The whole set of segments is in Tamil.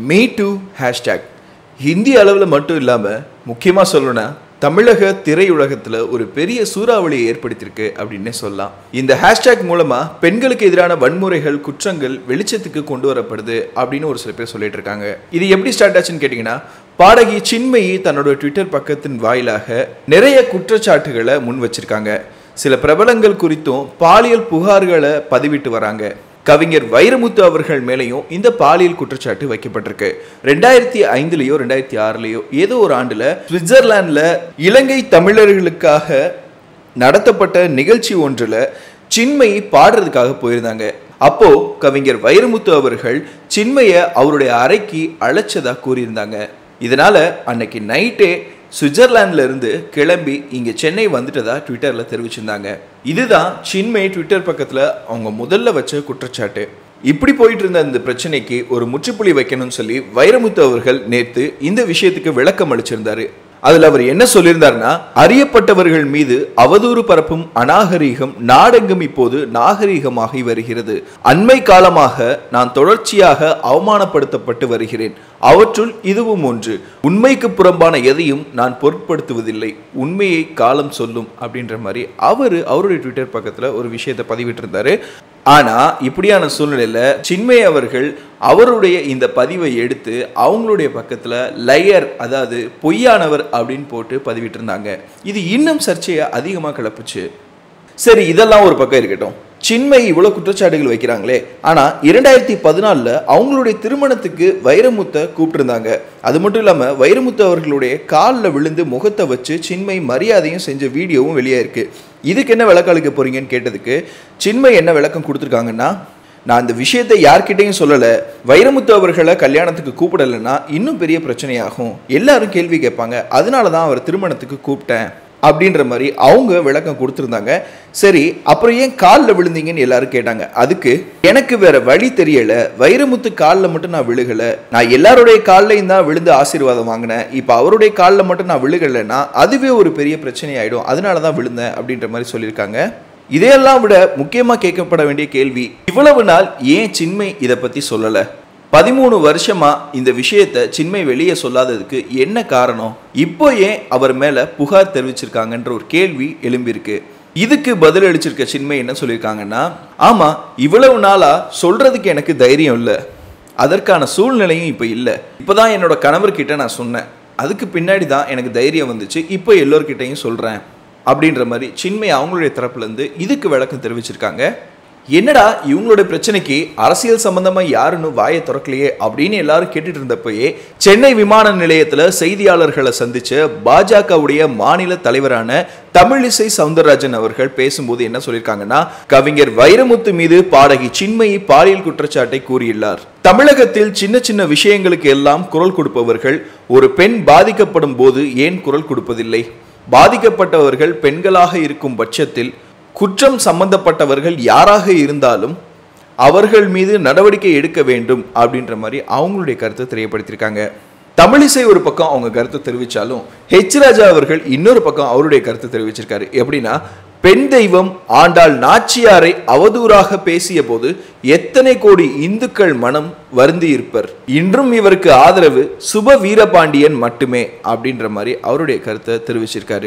மீ டூ ஹேஷ்டேக் ஹிந்தி அளவில் மட்டும் இல்லாமல் முக்கியமாக சொல்லணும்னா தமிழக திரையுலகத்தில் ஒரு பெரிய சூறாவளியை ஏற்படுத்தியிருக்கு அப்படின்னே சொல்லலாம் இந்த ஹேஷ்டேக் மூலமாக பெண்களுக்கு எதிரான வன்முறைகள் குற்றங்கள் வெளிச்சத்துக்கு கொண்டு வரப்படுது அப்படின்னு ஒரு சில பேர் சொல்லிட்டு இருக்காங்க இது எப்படி ஸ்டார்ட் ஆச்சுன்னு கேட்டிங்கன்னா பாடகி சின்மயி தன்னோட ட்விட்டர் பக்கத்தின் வாயிலாக நிறைய குற்றச்சாட்டுகளை முன் வச்சிருக்காங்க சில பிரபலங்கள் குறித்தும் பாலியல் புகார்களை பதிவிட்டு வராங்க கவிஞர் வைரமுத்து அவர்கள் மேலேயும் இந்த பாலியல் குற்றச்சாட்டு வைக்கப்பட்டிருக்கு ரெண்டாயிரத்தி ஐந்துலயோ ரெண்டாயிரத்தி ஆறுலயோ ஏதோ ஒரு ஆண்டுல சுவிட்சர்லாந்துல இலங்கை தமிழர்களுக்காக நடத்தப்பட்ட நிகழ்ச்சி ஒன்றுல சின்மயி பாடுறதுக்காக போயிருந்தாங்க அப்போ கவிஞர் வைரமுத்து அவர்கள் சின்மய அவருடைய அறைக்கு அழைச்சதா கூறியிருந்தாங்க இதனால அன்னைக்கு நைட்டே சுவிட்சர்லாந்துல இருந்து கிளம்பி இங்க சென்னை வந்துட்டதா ட்விட்டர்ல தெரிவிச்சிருந்தாங்க இதுதான் சின்மய் ட்விட்டர் பக்கத்துல அவங்க முதல்ல வச்ச குற்றச்சாட்டு இப்படி போயிட்டு இருந்த இந்த பிரச்சனைக்கு ஒரு முற்றுப்புள்ளி வைக்கணும்னு சொல்லி வைரமுத்து அவர்கள் நேத்து இந்த விஷயத்துக்கு விளக்கம் அளிச்சிருந்தாரு அதுல அவர் என்ன சொல்லியிருந்தாருன்னா அறியப்பட்டவர்கள் மீது அவதூறு பரப்பும் அநாகரீகம் நாடெங்கும் இப்போது நாகரீகமாகி வருகிறது அண்மை காலமாக நான் தொடர்ச்சியாக அவமானப்படுத்தப்பட்டு வருகிறேன் அவற்றுள் இதுவும் ஒன்று உண்மைக்கு புறம்பான எதையும் நான் பொருட்படுத்துவதில்லை உண்மையை காலம் சொல்லும் அப்படின்ற மாதிரி அவரு அவருடைய ட்விட்டர் பக்கத்துல ஒரு விஷயத்தை பதிவிட்டிருந்தாரு ஆனா இப்படியான சூழ்நிலையில சின்மய் அவர்கள் அவருடைய இந்த பதிவை எடுத்து அவங்களுடைய பக்கத்துல லயர் அதாவது பொய்யானவர் அப்படின்னு போட்டு பதிவிட்டிருந்தாங்க இது இன்னும் சர்ச்சையை அதிகமா கிளப்புச்சு சரி இதெல்லாம் ஒரு பக்கம் இருக்கட்டும் சின்மய் இவ்வளவு குற்றச்சாட்டுகள் வைக்கிறாங்களே ஆனா இரண்டாயிரத்தி பதினாலில் அவங்களுடைய திருமணத்துக்கு வைரமுத்தை கூப்பிட்டிருந்தாங்க அது மட்டும் இல்லாம வைரமுத்து அவர்களுடைய காலில் விழுந்து முகத்தை வச்சு சின்மய் மரியாதையும் செஞ்ச வீடியோவும் வெளியாயிருக்கு இதுக்கு என்ன விளக்கம் அளிக்க போறீங்கன்னு கேட்டதுக்கு சின்மய் என்ன விளக்கம் கொடுத்துருக்காங்கன்னா நான் இந்த விஷயத்தை யார்கிட்டையும் சொல்லலை வைரமுத்து அவர்களை கல்யாணத்துக்கு கூப்பிடலைன்னா இன்னும் பெரிய பிரச்சனையாகும் எல்லாரும் கேள்வி கேட்பாங்க அதனால தான் அவர் திருமணத்துக்கு கூப்பிட்டேன் அப்படின்ற மாதிரி அவங்க விளக்கம் கொடுத்துருந்தாங்க சரி அப்புறம் ஏன் காலில் விழுந்தீங்கன்னு எல்லாரும் கேட்டாங்க அதுக்கு எனக்கு வேற வழி தெரியல வைரமுத்து காலில் மட்டும் நான் விழுகலை நான் எல்லாருடைய கால்லையும் தான் விழுந்து ஆசீர்வாதம் வாங்கினேன் இப்போ அவருடைய காலில் மட்டும் நான் விழுகலைன்னா அதுவே ஒரு பெரிய பிரச்சனை ஆயிடும் அதனால தான் விழுந்தேன் அப்படின்ற மாதிரி சொல்லியிருக்காங்க இதையெல்லாம் விட முக்கியமாக கேட்கப்பட வேண்டிய கேள்வி இவ்வளவு நாள் ஏன் சின்மை இதை பற்றி சொல்லலை பதிமூணு வருஷமா இந்த விஷயத்த சின்மை வெளியே சொல்லாததுக்கு என்ன காரணம் இப்போ ஏன் அவர் மேல புகார் தெரிவிச்சிருக்காங்கன்ற ஒரு கேள்வி எழும்பியிருக்கு இதுக்கு பதில் அளிச்சிருக்க சின்மை என்ன சொல்லியிருக்காங்கன்னா ஆமா இவ்வளவு நாளா சொல்றதுக்கு எனக்கு தைரியம் இல்லை அதற்கான சூழ்நிலையும் இப்போ இல்லை இப்போதான் என்னோட கணவர்கிட்ட நான் சொன்னேன் அதுக்கு பின்னாடி தான் எனக்கு தைரியம் வந்துச்சு இப்போ எல்லோர்கிட்டையும் சொல்றேன் அப்படின்ற மாதிரி சின்மை அவங்களுடைய தரப்புலேருந்து இதுக்கு விளக்கம் தெரிவிச்சிருக்காங்க என்னடா இவங்களுடைய பிரச்சனைக்கு அரசியல் சம்பந்தமா யாருன்னு வாயை திறக்கலையே அப்படின்னு எல்லாரும் கேட்டுட்டு இருந்தப்பயே சென்னை விமான நிலையத்துல செய்தியாளர்களை சந்திச்ச பாஜகவுடைய மாநில தலைவரான தமிழிசை சவுந்தரராஜன் அவர்கள் பேசும்போது என்ன சொல்லியிருக்காங்கன்னா கவிஞர் வைரமுத்து மீது பாடகி சின்மயி பாலியல் குற்றச்சாட்டை கூறியுள்ளார் தமிழகத்தில் சின்ன சின்ன விஷயங்களுக்கு எல்லாம் குரல் கொடுப்பவர்கள் ஒரு பெண் பாதிக்கப்படும் போது ஏன் குரல் கொடுப்பதில்லை பாதிக்கப்பட்டவர்கள் பெண்களாக இருக்கும் பட்சத்தில் குற்றம் சம்பந்தப்பட்டவர்கள் யாராக இருந்தாலும் அவர்கள் மீது நடவடிக்கை எடுக்க வேண்டும் அப்படின்ற மாதிரி அவங்களுடைய கருத்தை தெரியப்படுத்தியிருக்காங்க தமிழிசை ஒரு பக்கம் அவங்க கருத்தை தெரிவித்தாலும் ஹெச் ராஜா அவர்கள் இன்னொரு பக்கம் அவருடைய கருத்தை தெரிவிச்சிருக்காரு எப்படின்னா பெண் தெய்வம் ஆண்டாள் நாச்சியாரை அவதூறாக பேசிய போது எத்தனை கோடி இந்துக்கள் மனம் வருந்தி இருப்பர் இன்றும் இவருக்கு ஆதரவு சுப வீரபாண்டியன் மட்டுமே அப்படின்ற மாதிரி அவருடைய கருத்தை தெரிவிச்சிருக்காரு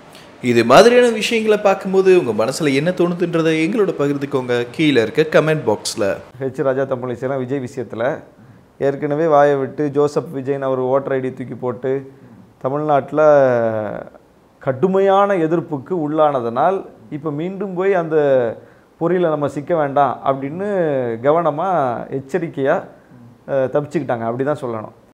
இது மாதிரியான விஷயங்களை பார்க்கும்போது உங்கள் மனசில் என்ன தோணுதுன்றதை எங்களோட பகிர்ந்துக்கோங்க கீழே இருக்க கமெண்ட் பாக்ஸில் ஹெச் ராஜா தமிழிசைலாம் விஜய் விஷயத்தில் ஏற்கனவே வாயை விட்டு ஜோசப் விஜய்னு அவர் ஓட்டர் ஐடி தூக்கி போட்டு தமிழ்நாட்டில் கடுமையான எதிர்ப்புக்கு உள்ளானதனால் இப்போ மீண்டும் போய் அந்த பொறியில் நம்ம சிக்க வேண்டாம் அப்படின்னு கவனமாக எச்சரிக்கையாக தப்பிச்சுக்கிட்டாங்க அப்படி தான் சொல்லணும்